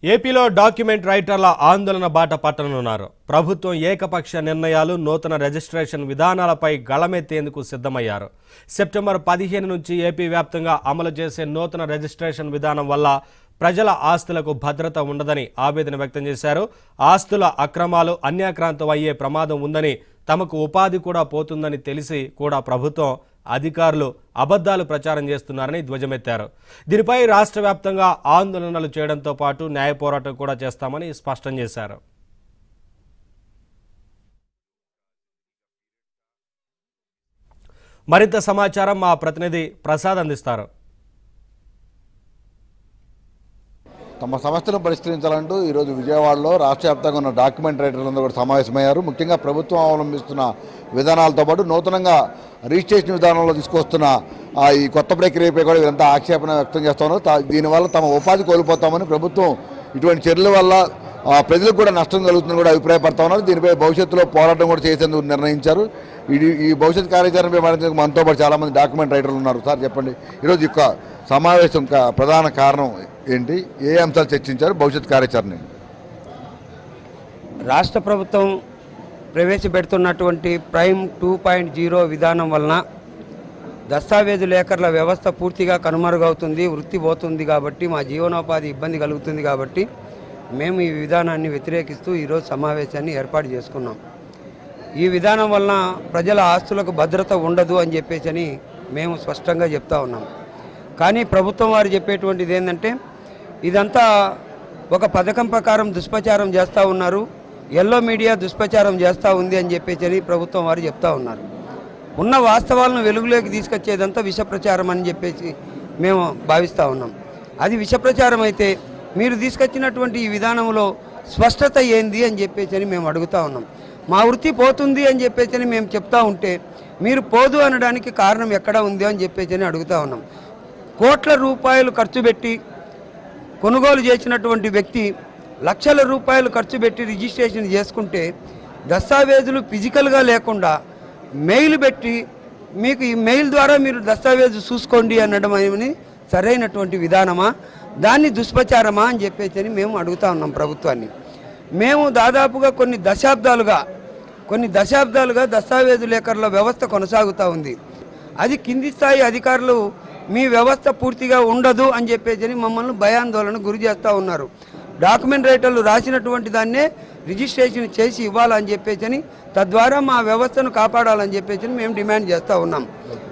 ఏపీలో డాక్యుమెంట్ రైటర్ల ఆందోళన బాట పట్టనున్నారు ప్రభుత్వం ఏకపక్ష నిర్ణయాలు నూతన రిజిస్ట్రేషన్ విధానాలపై గళమెత్తేందుకు సిద్ధమయ్యారు సెప్టెంబర్ పదిహేను నుంచి ఏపీ వ్యాప్తంగా అమలు చేసే నూతన రిజిస్ట్రేషన్ విధానం వల్ల ప్రజల ఆస్తులకు భద్రత ఉండదని ఆవేదన వ్యక్తం చేశారు ఆస్తుల అక్రమాలు అన్యాక్రాంతం అయ్యే ప్రమాదం ఉందని తమకు ఉపాధి కూడా పోతుందని తెలిసి కూడా ప్రభుత్వం అధికారులు అబద్ధాలు ప్రచారం చేస్తున్నారని ధ్వజమెత్తారు దీనిపై రాష్ట్ర వ్యాప్తంగా ఆందోళనలు చేయడంతో పాటు న్యాయ పోరాటం కూడా చేస్తామని స్పష్టం చేశారు మరింత సమాచారం మా ప్రతినిధి ప్రసాద్ అందిస్తారు తమ సమస్యలను పరిష్కరించాలంటూ ఈరోజు విజయవాడలో రాష్ట్ర వ్యాప్తంగా ఉన్న డాక్యుమెంట్ రైటర్లందరూ కూడా సమావేశమయ్యారు ముఖ్యంగా ప్రభుత్వం అవలంబిస్తున్న విధానాలతో పాటు నూతనంగా రిజిస్ట్రేషన్ విధానంలో తీసుకొస్తున్న ఆ, ఈ కొత్త ప్రక్రియపై కూడా వీరంతా ఆక్షేపణ వ్యక్తం చేస్తా ఉన్నారు తా- దీనివల్ల తమ ఉపాధి కోల్పోతామని ప్రభుత్వం ఇటువంటి చర్యల వల్ల ఆ, ప్రజలకు కూడా నష్టం కలుగుతుందని కూడా అభిప్రాయపడతా ఉన్నారు దీనిపై భవిష్యత్తులో పోరాటం కూడా చేసేందుకు నిర్ణయించారు ఇది ఈ భవిష్యత్ కార్యాచరణపై మాట్లాడేందుకు మనతో పాటు చాలామంది డాక్యుమెంట్ రైటర్లు ఉన్నారు సార్ చెప్పండి ఈరోజు యొక్క సమావేశం కా- ప్రధాన కారణం ఏంటి ఏ అంశాలు చర్చించారు భవిష్యత్ కార్యాచరణ ఏంటి? రాష్ట్ర ప్రభుత్వం ప్రవేశపెడుతున్నటువంటి ప్రైమ్ టూ పాయింట్ జీరో విధానం వలన దస్తావేజు లేఖర్ల వ్యవస్థ పూర్తిగా కనుమరుగవుతుంది వృత్తి పోతుంది కాబట్టి మా జీవనోపాధి ఇబ్బంది కలుగుతుంది కాబట్టి మేము ఈ విధానాన్ని వ్యతిరేకిస్తూ ఈరోజు సమావేశాన్ని ఏర్పాటు చేసుకున్నాం ఈ విధానం వలన ప్రజల ఆస్తులకు భద్రత ఉండదు అని చెప్పేసి అని మేము స్పష్టంగా చెప్తా ఉన్నాం కానీ ప్రభుత్వం వారు చెప్పేటువంటిది ఏంటంటే ఇదంతా ఒక పథకం ప్రకారం దుష్ప్రచారం చేస్తూ ఉన్నారు ఎల్లో మీడియా దుష్ప్రచారం చేస్తూ ఉంది అని చెప్పేసి అని ప్రభుత్వం వారు చెప్తా ఉన్నారు ఉన్న వాస్తవాలను వెలుగులోకి తీసుకొచ్చేదంతా విష ప్రచారం అని చెప్పేసి మేము భావిస్తూ ఉన్నాం అది విష ప్రచారం అయితే మీరు తీసుకొచ్చినటువంటి ఈ విధానంలో స్పష్టత ఏంది అని చెప్పేసి అని మేము అడుగుతా ఉన్నాం మా వృత్తి పోతుంది అని చెప్పేసి అని మేము చెప్తా ఉంటే మీరు పోదు అనడానికి కారణం ఎక్కడ ఉంది అని చెప్పేసి అని అడుగుతా ఉన్నాం కోట్ల రూపాయలు ఖర్చు పెట్టి కొనుగోలు చేసినటువంటి వ్యక్తి లక్షల రూపాయలు ఖర్చు పెట్టి రిజిస్ట్రేషన్ చేసుకుంటే దస్తావేజులు ఫిజికల్గా లేకుండా మెయిల్ పెట్టి మీకు ఈ మెయిల్ ద్వారా మీరు దస్తావేజు చూసుకోండి అనడం ఏమని సరైనటువంటి విధానమా దాన్ని దుష్ప్రచారమా అని చెప్పేసి అని మేము అడుగుతా ఉన్నాం ప్రభుత్వాన్ని మేము దాదాపుగా కొన్ని దశాబ్దాలుగా కొన్ని దశాబ్దాలుగా దస్తావేజు లేఖర్ల వ్యవస్థ కొనసాగుతూ ఉంది అది కింది స్థాయి అధికారులు మీ వ్యవస్థ పూర్తిగా ఉండదు అని చెప్పేసి మమ్మల్ని భయాందోళన గురి చేస్తూ ఉన్నారు డాక్యుమెంట్ రైటర్లు రాసినటువంటి దాన్నే రిజిస్ట్రేషన్ చేసి ఇవ్వాలని చెప్పేసి తద్వారా మా వ్యవస్థను కాపాడాలని చెప్పేసి మేము డిమాండ్ చేస్తూ ఉన్నాం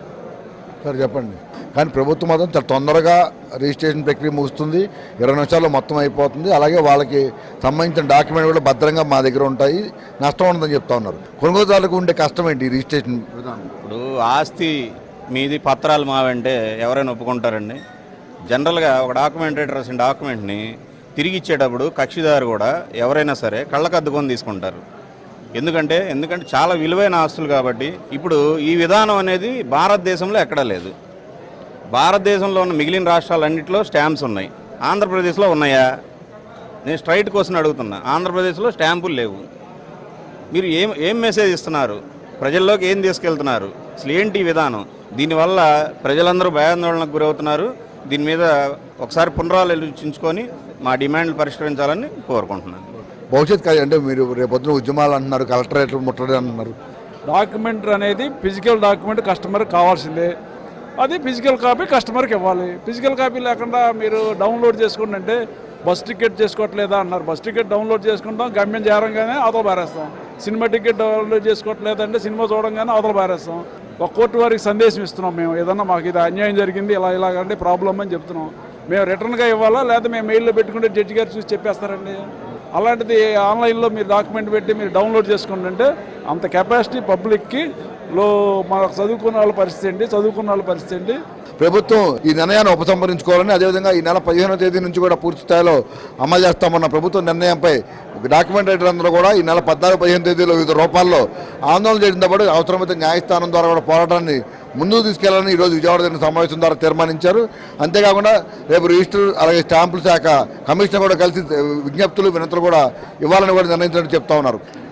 సార్ చెప్పండి కానీ ప్రభుత్వం మాత్రం చాలా తొందరగా రిజిస్ట్రేషన్ ప్రక్రియ ముగుస్తుంది ఇరవై నిమిషాల్లో మొత్తం అయిపోతుంది అలాగే వాళ్ళకి సంబంధించిన డాక్యుమెంట్ కూడా భద్రంగా మా దగ్గర ఉంటాయి నష్టం ఉండదని చెప్తా ఉన్నారు కొనుగోలుదారులకు ఉండే కష్టం ఏంటి ఈ రిజిస్ట్రేషన్ విధానం ఇప్పుడు ఆస్తి మీది పత్రాలు మావంటే ఎవరైనా ఒప్పుకుంటారండి జనరల్గా ఒక డాక్యుమెంటేటర్ రాసిన డాక్యుమెంట్ని తిరిగి ఇచ్చేటప్పుడు కక్షిదారు కూడా ఎవరైనా సరే కళ్ళకద్దుకొని తీసుకుంటారు ఎందుకంటే ఎందుకంటే చాలా విలువైన ఆస్తులు కాబట్టి ఇప్పుడు ఈ విధానం అనేది భారతదేశంలో ఎక్కడా లేదు భారతదేశంలో ఉన్న మిగిలిన రాష్ట్రాలన్నింటిలో స్టాంప్స్ ఉన్నాయి ఆంధ్రప్రదేశ్లో ఉన్నాయా నేను స్ట్రైట్ క్వశ్చన్ అడుగుతున్నా ఆంధ్రప్రదేశ్లో స్టాంపులు లేవు మీరు ఏం ఏం మెసేజ్ ఇస్తున్నారు ప్రజల్లోకి ఏం తీసుకెళ్తున్నారు అసలు ఏంటి ఈ విధానం దీనివల్ల ప్రజలందరూ భయాందోళనకు గురవుతున్నారు దీని మీద ఒకసారి పునరాలోచించుకొని మా డిమాండ్లు పరిష్కరించాలని కోరుకుంటున్నాను భవిష్యత్ కార్య అంటే మీరు రేపొద్దున ఉద్యమాలు అంటున్నారు కలెక్టరేట్లు ముట్టడి అంటున్నారు డాక్యుమెంట్ అనేది ఫిజికల్ డాక్యుమెంట్ కస్టమర్ కావాల్సిందే అది ఫిజికల్ కాపీ కస్టమర్కి ఇవ్వాలి ఫిజికల్ కాపీ లేకుండా మీరు డౌన్లోడ్ చేసుకోండి అంటే బస్ టికెట్ చేసుకోవట్లేదా అన్నారు బస్ టికెట్ డౌన్లోడ్ చేసుకుంటాం గమ్యం చేరంగానే అవతల పారేస్తాం సినిమా టికెట్ డౌన్లోడ్ చేసుకోవట్లేదంటే సినిమా చూడంగానే అవతల పారేస్తాం ఒక కోర్టు వారికి సందేశం ఇస్తున్నాం మేము ఏదన్నా మాకు ఇది అన్యాయం జరిగింది ఇలా ఇలాగంటే ప్రాబ్లం అని చెప్తున్నాం మేము రిటర్న్గా ఇవ్వాలా లేదా మేము మెయిల్లో పెట్టుకుంటే జడ్జి గారు చూసి చెప్పేస్తారండి అలాంటిది ఆన్లైన్లో మీరు డాక్యుమెంట్ పెట్టి మీరు డౌన్లోడ్ చేసుకోండి అంటే అంత కెపాసిటీ పబ్లిక్కి లో మన చదువుకున్న వాళ్ళ పరిస్థితి ఏంటి చదువుకున్న వాళ్ళ పరిస్థితి ఏంటి ప్రభుత్వం ఈ నిర్ణయాన్ని ఉపసంహరించుకోవాలని అదేవిధంగా ఈ నెల పదిహేనో తేదీ నుంచి కూడా పూర్తి స్థాయిలో అమలు చేస్తామన్న ప్రభుత్వ నిర్ణయంపై డాక్యుమెంట్ రైటర్లందరూ కూడా ఈ నెల పద్నాలుగు పదిహేను తేదీలో వివిధ రూపాల్లో ఆందోళన చేయడంతో పాటు అవసరమైతే న్యాయస్థానం ద్వారా కూడా పోరాటాన్ని ముందుకు తీసుకెళ్లాలని ఈరోజు విజయవాడ జరిగిన సమావేశం ద్వారా తీర్మానించారు అంతేకాకుండా రేపు రిజిస్టర్ అలాగే స్టాంపుల శాఖ కమిషనర్ కూడా కలిసి విజ్ఞప్తులు వినతులు కూడా ఇవ్వాలని కూడా నిర్ణయించినట్టు చెప్తా ఉన్నారు